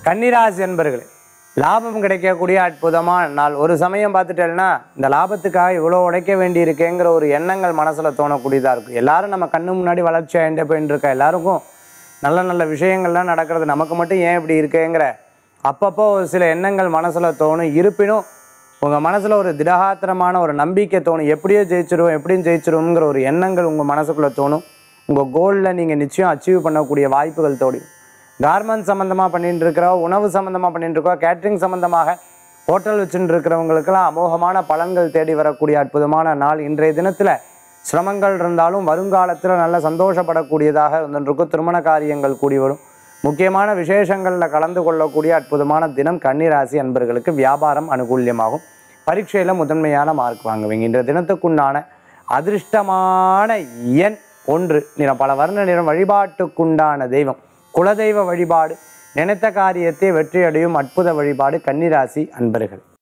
கன்னிராசி என்பர்களே லாபம் கிடைக்கக்கூடிய அற்புதமான நாள் ஒரு சமயம் பார்த்துட்டேன்னா இந்த லாபத்துக்காக இவ்வளோ உழைக்க வேண்டியிருக்கேங்கிற ஒரு எண்ணங்கள் மனசில் தோணக்கூடியதாக இருக்கும் எல்லாரும் நம்ம கண்ணு முன்னாடி வளர்ச்சி ஆகிட்டே போயின்னு இருக்கா எல்லாருக்கும் நல்ல நல்ல விஷயங்கள்லாம் நடக்கிறது நமக்கு மட்டும் ஏன் இப்படி இருக்கேங்கிற அப்பப்போ ஒரு சில எண்ணங்கள் மனசில் தோணும் இருப்பினும் உங்கள் மனசில் ஒரு திடகாத்திரமான ஒரு நம்பிக்கை தோணும் எப்படியோ ஜெயிச்சிருவோம் எப்படியும் ஜெயிச்சிருவோங்கிற ஒரு எண்ணங்கள் உங்கள் மனசுக்குள்ளே தோணும் உங்கள் கோலில் நீங்கள் நிச்சயம் அச்சீவ் பண்ணக்கூடிய வாய்ப்புகள் தோடும் கார்மெண்ட் சம்மந்தமாக பண்ணிட்டு இருக்கிறோ உணவு சம்மந்தமாக பண்ணிட்டு இருக்கோ கேட்ரிங் சம்மந்தமாக ஹோட்டல் வச்சுட்டு இருக்கிறவங்களுக்கெல்லாம் அமோகமான பலன்கள் தேடி வரக்கூடிய அற்புதமான நாள் இன்றைய தினத்தில் சிரமங்கள் இருந்தாலும் வருங்காலத்தில் நல்ல சந்தோஷப்படக்கூடியதாக இருந்துருக்கும் திருமண காரியங்கள் கூடி வரும் முக்கியமான விசேஷங்களில் கலந்து கொள்ளக்கூடிய அற்புதமான தினம் கன்னிராசி அன்பர்களுக்கு வியாபாரம் அனுகூல்யமாகும் பரீட்சையில் முதன்மையான மார்க் வாங்குவீங்க இன்றைய தினத்துக்குண்டான அதிர்ஷ்டமான எண் ஒன்று நிறம் பல வர்ண நிறம் வழிபாட்டுக்குண்டான தெய்வம் குலதெய்வ வழிபாடு நினைத்த காரியத்தை வெற்றியடையும் அற்புத வழிபாடு கன்னிராசி அன்பர்கள்